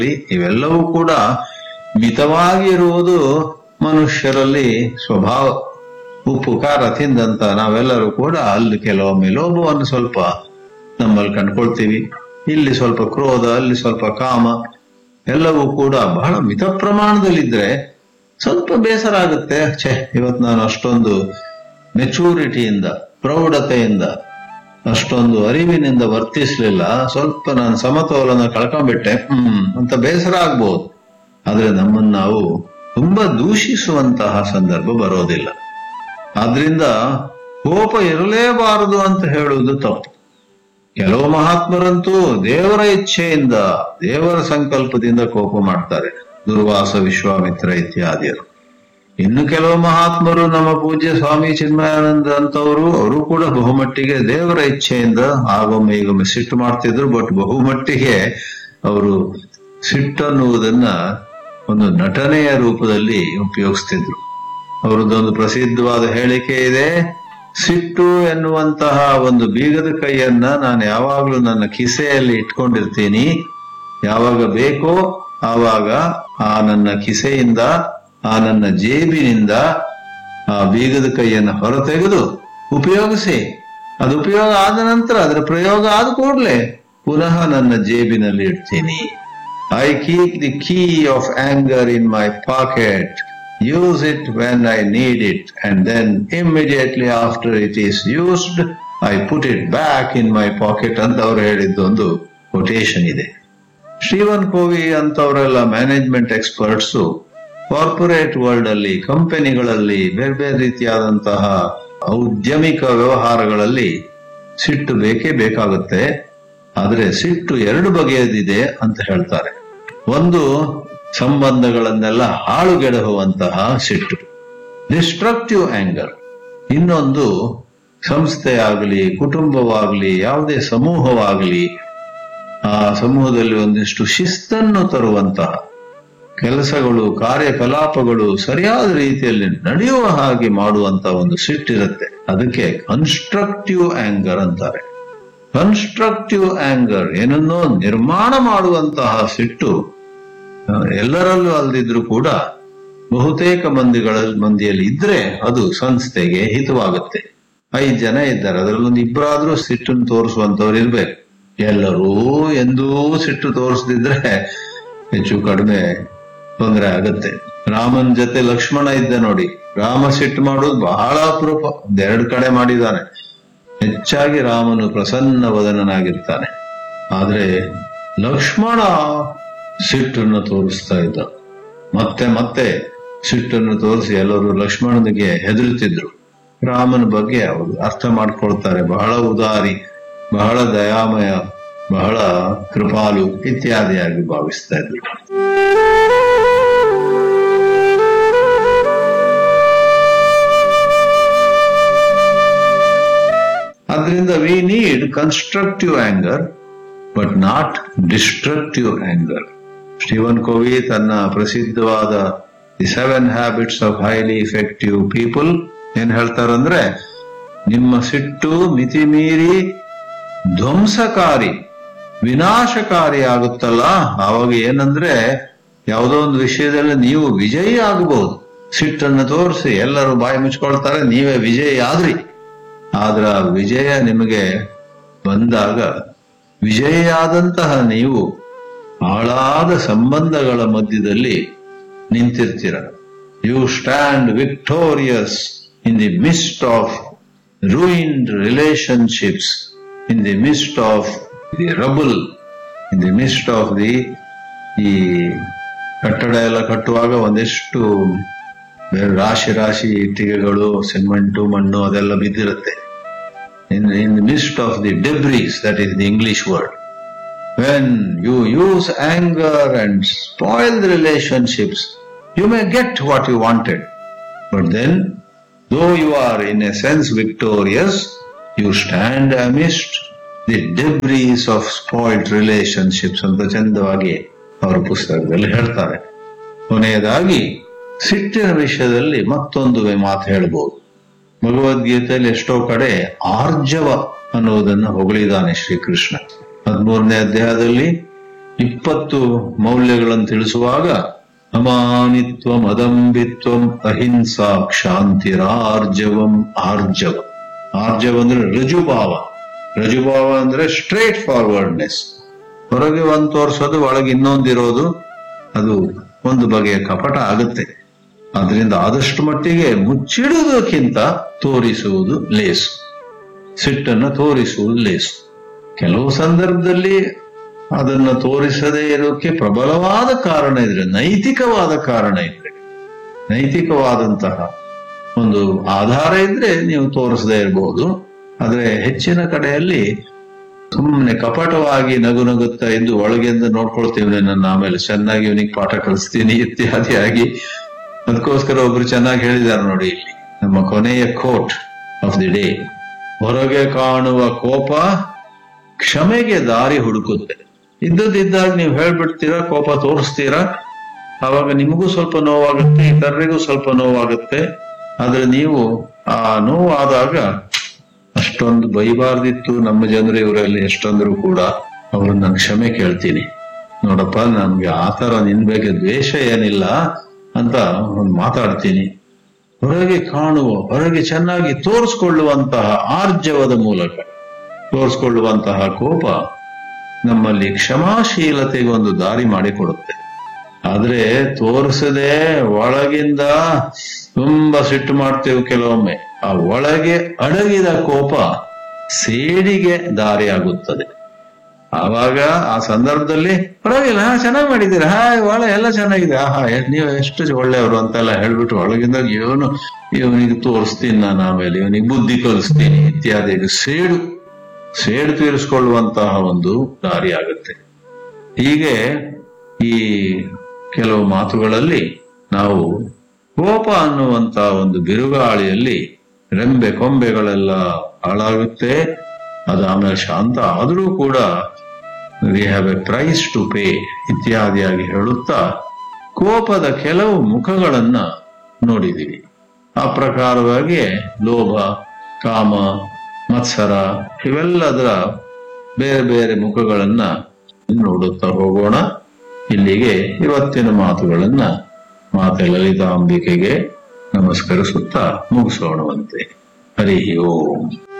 ಇವೆಲ್ಲವೂ ಕೂಡ ಮಿತವಾಗಿರುವುದು ಮನುಷ್ಯರಲ್ಲಿ ಸ್ವಭಾವ ಉಪ್ಪು ಖಾರ ತಿಂದಂತ ನಾವೆಲ್ಲರೂ ಕೂಡ ಅಲ್ಲಿ ಕೆಲವೊಮ್ಮೆ ಲೋಭವನ್ನು ಸ್ವಲ್ಪ ನಮ್ಮಲ್ಲಿ ಕಂಡ್ಕೊಳ್ತೀವಿ ಇಲ್ಲಿ ಸ್ವಲ್ಪ ಕ್ರೋಧ ಅಲ್ಲಿ ಸ್ವಲ್ಪ ಕಾಮ ಎಲ್ಲವೂ ಕೂಡ ಬಹಳ ಮಿತ ಪ್ರಮಾಣದಲ್ಲಿದ್ರೆ ಸ್ವಲ್ಪ ಬೇಸರ ಆಗುತ್ತೆ ಛೇ ಇವತ್ತು ನಾನು ಅಷ್ಟೊಂದು ಮೆಚೂರಿಟಿಯಿಂದ ಪ್ರೌಢತೆಯಿಂದ ಅಷ್ಟೊಂದು ಅರಿವಿನಿಂದ ವರ್ತಿಸ್ಲಿಲ್ಲ ಸ್ವಲ್ಪ ನಾನು ಸಮತೋಲನ ಕಳ್ಕೊಂಡ್ಬಿಟ್ಟೆ ಹ್ಮ್ ಅಂತ ಬೇಸರ ಆಗ್ಬಹುದು ಆದ್ರೆ ನಮ್ಮನ್ನು ನಾವು ತುಂಬಾ ದೂಷಿಸುವಂತಹ ಸಂದರ್ಭ ಬರೋದಿಲ್ಲ ಆದ್ರಿಂದ ಕೋಪ ಇರಲೇಬಾರದು ಅಂತ ಹೇಳುವುದು ತಪ್ಪು ಕೆಲವು ಮಹಾತ್ಮರಂತೂ ದೇವರ ಇಚ್ಛೆಯಿಂದ ದೇವರ ಸಂಕಲ್ಪದಿಂದ ಕೋಪ ಮಾಡ್ತಾರೆ ದುರ್ವಾಸ ವಿಶ್ವಾಮಿತ್ರ ಇತ್ಯಾದಿಯರು ಇನ್ನು ಕೆಲವು ಮಹಾತ್ಮರು ನಮ್ಮ ಪೂಜ್ಯ ಸ್ವಾಮಿ ಚಿನ್ಮಯಾನಂದ ಅಂತವರು ಅವರು ಕೂಡ ಬಹುಮಟ್ಟಿಗೆ ದೇವರ ಇಚ್ಛೆಯಿಂದ ಆಗೊಮ್ಮೆ ಈಗೊಮ್ಮೆ ಸಿಟ್ಟು ಮಾಡ್ತಿದ್ರು ಬಟ್ ಬಹುಮಟ್ಟಿಗೆ ಅವರು ಸಿಟ್ಟನ್ನುವುದನ್ನ ಒಂದು ನಟನೆಯ ರೂಪದಲ್ಲಿ ಉಪಯೋಗಿಸ್ತಿದ್ರು ಅವರದ್ದೊಂದು ಪ್ರಸಿದ್ಧವಾದ ಹೇಳಿಕೆ ಇದೆ ಸಿಟ್ಟು ಎನ್ನುವಂತಹ ಒಂದು ಬೀಗದ ಕೈಯನ್ನ ನಾನು ಯಾವಾಗಲೂ ನನ್ನ ಕಿಸೆಯಲ್ಲಿ ಇಟ್ಕೊಂಡಿರ್ತೀನಿ ಯಾವಾಗ ಬೇಕೋ ಆವಾಗ ಆ ನನ್ನ ಕಿಸೆಯಿಂದ ಆ ನನ್ನ ಜೇಬಿನಿಂದ ಆ ಬೀಗದ ಕೈಯನ್ನು ಹೊರತೆಗೆದು ಉಪಯೋಗಿಸಿ ಅದು ಉಪಯೋಗ ಆದ ನಂತರ ಅದರ ಪ್ರಯೋಗ ಆದ ಕೂಡಲೇ ಪುನಃ ನನ್ನ ಜೇಬಿನಲ್ಲಿ ಇಡ್ತೀನಿ I keep the key of anger in my pocket use it when I need it and then immediately after it is used I put it back in my pocket ಅಂತ ಅವರು ಹೇಳಿದ್ದು ಒಂದು ಕೊಟೇಶನ್ ಇದೆ ಶ್ರೀವನ್ ಕೋವಿ ಅಂತವರೆಲ್ಲ management experts corporate world ಅಲ್ಲಿ ಕಂಪನಿಗಳಲ್ಲಿ ಬೇರೆ ಬೇರೆ ರೀತಿಯಾದಂತಹ ಔದ್ಯಮಿಕ ವ್ಯವಹಾರಗಳಲ್ಲಿ ಸಿಟ್ಟು ಬೇಕೇ ಬೇಕಾಗುತ್ತೆ ಆದ್ರೆ ಸಿಟ್ಟು ಎರಡು ಬಗೆಯದಿದೆ ಅಂತ ಹೇಳ್ತಾರೆ ಒಂದು ಸಂಬಂಧಗಳನ್ನೆಲ್ಲ ಹಾಳುಗೆಡಹುವಂತಹ ಸಿಟ್ಟು ಡಿಸ್ಟ್ರಕ್ಟಿವ್ ಆಂಗರ್ ಇನ್ನೊಂದು ಸಂಸ್ಥೆ ಆಗಲಿ ಕುಟುಂಬವಾಗಲಿ ಯಾವುದೇ ಸಮೂಹವಾಗಲಿ ಆ ಸಮೂಹದಲ್ಲಿ ಒಂದಿಷ್ಟು ಶಿಸ್ತನ್ನು ತರುವಂತಹ ಕೆಲಸಗಳು ಕಾರ್ಯಕಲಾಪಗಳು ಸರಿಯಾದ ರೀತಿಯಲ್ಲಿ ನಡೆಯುವ ಹಾಗೆ ಮಾಡುವಂತ ಒಂದು ಸಿಟ್ಟಿರುತ್ತೆ ಅದಕ್ಕೆ ಕನ್ಸ್ಟ್ರಕ್ಟಿವ್ ಆಂಗರ್ ಅಂತಾರೆ ಕನ್ಸ್ಟ್ರಕ್ಟಿವ್ ಆಂಗರ್ ಏನನ್ನೋ ನಿರ್ಮಾಣ ಮಾಡುವಂತಹ ಸಿಟ್ಟು ಆ, ಎಲ್ಲರಲ್ಲೂ ಅಲ್ದಿದ್ರು ಕೂಡ ಬಹುತೇಕ ಮಂದಿಗಳ ಮಂದಿಯಲ್ಲಿ ಇದ್ರೆ ಅದು ಸಂಸ್ಥೆಗೆ ಹಿತವಾಗುತ್ತೆ ಐದು ಜನ ಇದ್ದಾರೆ ಅದರಲ್ಲೊಂದು ಇಬ್ಬರಾದ್ರೂ ಸಿಟ್ಟನ್ನು ತೋರಿಸುವಂತವ್ರು ಇರ್ಬೇಕು ಎಲ್ಲರೂ ಎಂದೂ ಸಿಟ್ಟು ತೋರಿಸದಿದ್ರೆ ಹೆಚ್ಚು ಕಡಿಮೆ ತೊಂದರೆ ಆಗತ್ತೆ ರಾಮನ್ ಜೊತೆ ಲಕ್ಷ್ಮಣ ಇದ್ದ ನೋಡಿ ರಾಮ ಸಿಟ್ಟು ಮಾಡೋದು ಬಹಳ ಅಪರೂಪ ಒಂದೆರಡು ಕಡೆ ಮಾಡಿದ್ದಾನೆ ಹೆಚ್ಚಾಗಿ ರಾಮನು ಪ್ರಸನ್ನ ವದನನಾಗಿರ್ತಾನೆ ಆದ್ರೆ ಲಕ್ಷ್ಮಣ ಸಿಟ್ಟನ್ನು ತೋರಿಸ್ತಾ ಇದ್ದ ಮತ್ತೆ ಮತ್ತೆ ಸಿಟ್ಟನ್ನು ತೋರಿಸಿ ಎಲ್ಲರೂ ಲಕ್ಷ್ಮಣನಿಗೆ ಹೆದರುತ್ತಿದ್ರು ರಾಮನ ಬಗ್ಗೆ ಅವರು ಅರ್ಥ ಮಾಡ್ಕೊಳ್ತಾರೆ ಬಹಳ ಉದಾರಿ ಬಹಳ ದಯಾಮಯ ಬಹಳ ಕೃಪಾಲು ಇತ್ಯಾದಿಯಾಗಿ ಭಾವಿಸ್ತಾ ಇದ್ರು ಅದರಿಂದ we need constructive anger but not destructive anger Stephen Covey ತನ್ನ ಪ್ರಸಿದ್ಧವಾದ the seven habits of highly effective people ಏನ್ ಹೇಳ್ತಾರಂದ್ರೆ ನಿಮ್ಮ ಸಿಟ್ಟು ಮಿತಿ ಮೀರಿ ಧ್ವಂಸಕಾರಿ ವಿನಾಶಕಾರಿ ಆಗುತ್ತಲ್ಲ ಆವಾಗ ಏನಂದ್ರೆ ಯಾವುದೋ ಒಂದು ವಿಷಯದಲ್ಲಿ ನೀವು ವಿಜಯಿ ಆಗಬಹುದು ಸಿಟ್ಟನ್ನು ತೋರಿಸಿ ಎಲ್ಲರೂ ಬಾಯಿ ಮುಚ್ಕೊಳ್ತಾರೆ ನೀವೇ ವಿಜಯಿ ಆದ್ರಿ ಆದ್ರ ಆ ವಿಜಯ ನಿಮಗೆ ಬಂದಾಗ ವಿಜಯಿಯಾದಂತಹ ನೀವು ಆಳಾದ ಸಂಬಂಧಗಳ ಮಧ್ಯದಲ್ಲಿ ನಿಂತಿರ್ತೀರ you stand victorious in the mist of ruined relationships in the mist of the rubble in the mist of the ಈ ಕಟ್ಟಡ ಎಲ್ಲ ಕಟ್ಟುವಾಗ ಒಂದಿಷ್ಟು ಬೇರೆ ರಾಶಿ ರಾಶಿ ಇಟ್ಟಿಗೆಗಳು ಸಿಮೆಂಟು ಮಣ್ಣು ಅದೆಲ್ಲ ಬಿದ್ದಿರುತ್ತೆ in in the mist of the debris that is the English word when you use anger and spoil the relationships, you may get what you wanted. But then, though you are in a sense victorious, you stand amidst the debris of spoiled relationships ಅಂತ ಚಂದವಾಗಿ ಅವರ ಪುಸ್ತಕದಲ್ಲಿ ಹೇಳ್ತಾರೆ ಕೊನೆಯದಾಗಿ ಸಿಟ್ಟಿನ ವಿಷಯದಲ್ಲಿ ಮತ್ತೊಂದು ಮಾತು ಹೇಳ್ಬೋದು ಭಗವದ್ಗೀತೆಯಲ್ಲಿ ಎಷ್ಟೋ ಕಡೆ ಆರ್ಜವ ಅನ್ನುವುದನ್ನು ಹೊಗಳಿದ್ದಾನೆ ಶ್ರೀಕೃಷ್ಣ ಹದಿಮೂರನೇ ಅಧ್ಯಾಯದಲ್ಲಿ ಇಪ್ಪತ್ತು ಮೌಲ್ಯಗಳನ್ನು ತಿಳಿಸುವಾಗ ಅಮಾನಿತ್ವಂ ಅದಂಬಿತ್ವಂ ಅಹಿಂಸಾ ಕ್ಷಾಂತಿರಾರ್ಜವಂ ಆರ್ಜವ ಆರ್ಜವ ಅಂದ್ರೆ ರುಜುಭಾವ ರುಜುಭಾವ ಅಂದ್ರೆ ಸ್ಟ್ರೇಟ್ ಫಾರ್ವರ್ಡ್ನೆಸ್ ಹೊರಗೆ ಒಂದು ತೋರಿಸೋದು ಒಳಗೆ ಇನ್ನೊಂದಿರೋದು ಅದು ಒಂದು ಬಗೆಯ ಕಪಟ ಆಗುತ್ತೆ ಅದರಿಂದ ಆದಷ್ಟು ಮಟ್ಟಿಗೆ ಮುಚ್ಚಿಡುವುದಕ್ಕಿಂತ ತೋರಿಸುವುದು ಲೇಸು ಸಿಟ್ಟನ್ನು ತೋರಿಸುವುದು ಲೇಸು ಕೆಲವು ಸಂದರ್ಭದಲ್ಲಿ ಅದನ್ನ ತೋರಿಸದೇ ಇರೋಕೆ ಪ್ರಬಲವಾದ ಕಾರಣ ಇದ್ರೆ ನೈತಿಕವಾದ ಕಾರಣ ಇದ್ರೆ ನೈತಿಕವಾದಂತಹ ಒಂದು ಆಧಾರ ಇದ್ರೆ ನೀವು ತೋರಿಸದೇ ಇರಬಹುದು ಆದ್ರೆ ಹೆಚ್ಚಿನ ಕಡೆಯಲ್ಲಿ ಸುಮ್ಮನೆ ಕಪಟವಾಗಿ ನಗು ನಗುತ್ತಾ ಇದ್ದು ಒಳಗೆಂದು ನೋಡ್ಕೊಳ್ತೀವಿ ನನ್ನ ಆಮೇಲೆ ಚೆನ್ನಾಗಿ ಇವನಿಗೆ ಪಾಠ ಕಲಿಸ್ತೀನಿ ಇತ್ಯಾದಿಯಾಗಿ ಅದಕ್ಕೋಸ್ಕರ ಒಬ್ರು ಚೆನ್ನಾಗಿ ಹೇಳಿದ್ದಾರೆ ನೋಡಿ ಇಲ್ಲಿ ನಮ್ಮ ಕೊನೆಯ ಕೋಟ್ ಆಫ್ ದಿ ಡೇ ಹೊರಗೆ ಕಾಣುವ ಕೋಪ ಕ್ಷಮೆಗೆ ದಾರಿ ಹುಡುಕುತ್ತೆ ಇದ್ದದ್ದಿದ್ದಾಗ ನೀವು ಹೇಳ್ಬಿಡ್ತೀರಾ ಕೋಪ ತೋರಿಸ್ತೀರಾ ಆವಾಗ ನಿಮಗೂ ಸ್ವಲ್ಪ ನೋವಾಗುತ್ತೆ ಇತರರಿಗೂ ಸ್ವಲ್ಪ ನೋವಾಗುತ್ತೆ ಆದ್ರೆ ನೀವು ಆ ನೋವಾದಾಗ ಅಷ್ಟೊಂದು ಬೈಬಾರ್ದಿತ್ತು ನಮ್ಮ ಜನರು ಇವರಲ್ಲಿ ಎಷ್ಟೊಂದ್ರು ಕೂಡ ಅವರು ನಾನು ಕ್ಷಮೆ ಕೇಳ್ತೀನಿ ನೋಡಪ್ಪ ನನ್ಗೆ ಆತರ ನಿನ್ ಬಗ್ಗೆ ದ್ವೇಷ ಏನಿಲ್ಲ ಅಂತ ಒಂದು ಮಾತಾಡ್ತೀನಿ ಹೊರಗೆ ಕಾಣುವ ಹೊರಗೆ ಚೆನ್ನಾಗಿ ತೋರಿಸ್ಕೊಳ್ಳುವಂತಹ ಆರ್ಜವದ ಮೂಲಕ ತೋರಿಸ್ಕೊಳ್ಳುವಂತಹ ಕೋಪ ನಮ್ಮಲ್ಲಿ ಕ್ಷಮಾಶೀಲತೆಗೆ ಒಂದು ದಾರಿ ಮಾಡಿಕೊಡುತ್ತೆ ಆದ್ರೆ ತೋರಿಸದೆ ಒಳಗಿಂದ ತುಂಬಾ ಸಿಟ್ಟು ಮಾಡ್ತೇವೆ ಕೆಲವೊಮ್ಮೆ ಆ ಒಳಗೆ ಅಡಗಿದ ಕೋಪ ಸೇಡಿಗೆ ದಾರಿಯಾಗುತ್ತದೆ ಆವಾಗ ಆ ಸಂದರ್ಭದಲ್ಲಿ ಪರವಾಗಿಲ್ಲ ಹಾ ಚೆನ್ನಾಗಿ ಮಾಡಿದ್ದೀರಾ ಹಾ ಒಳ್ಳೆ ಎಲ್ಲ ಚೆನ್ನಾಗಿದೆ ಆಹಾ ಎ- ನೀವು ಎಷ್ಟು ಒಳ್ಳೆಯವರು ಅಂತೆಲ್ಲ ಹೇಳ್ಬಿಟ್ಟು ಒಳಗಿಂದ ಇವನು ಇವನಿಗೆ ತೋರಿಸ್ತೀನಿ ನಾನು ಆಮೇಲೆ ಇವನಿಗೆ ಬುದ್ಧಿ ಕಲಿಸ್ತೀನಿ ಇತ್ಯಾದಿ ಸೇಡು ಸೇಡು ತೀರಿಸಿಕೊಳ್ಳುವಂತಹ ಒಂದು ದಾರಿ ಆಗುತ್ತೆ ಹೀಗೆ ಈ ಕೆಲವು ಮಾತುಗಳಲ್ಲಿ ನಾವು ಕೋಪ ಅನ್ನುವಂತ ಒಂದು ಬಿರುಗಾಳಿಯಲ್ಲಿ ರೆಂಬೆ ಕೊಂಬೆಗಳೆಲ್ಲ ಹಾಳಾಗುತ್ತೆ ಅದು ಆಮೇಲೆ ಶಾಂತ ಆದರೂ ಕೂಡ we have a price to pay ಇತ್ಯಾದಿಯಾಗಿ ಹೇಳುತ್ತಾ ಕೋಪದ ಕೆಲವು ಮುಖಗಳನ್ನ ನೋಡಿದಿವಿ ಆ ಪ್ರಕಾರವಾಗಿ ಲೋಭ ಕಾಮ ಮತ್ಸರ ಇವೆಲ್ಲದರ ಬೇರೆ ಬೇರೆ ಮುಖಗಳನ್ನ ನೋಡುತ್ತಾ ಹೋಗೋಣ ಇಲ್ಲಿಗೆ ಇವತ್ತಿನ ಮಾತುಗಳನ್ನ ಮಾತೆ ಲಲಿತಾಂಬಿಕೆಗೆ ನಮಸ್ಕರಿಸುತ್ತಾ ಮುಗಿಸೋಣವಂತೆ ಹರಿ ಓಂ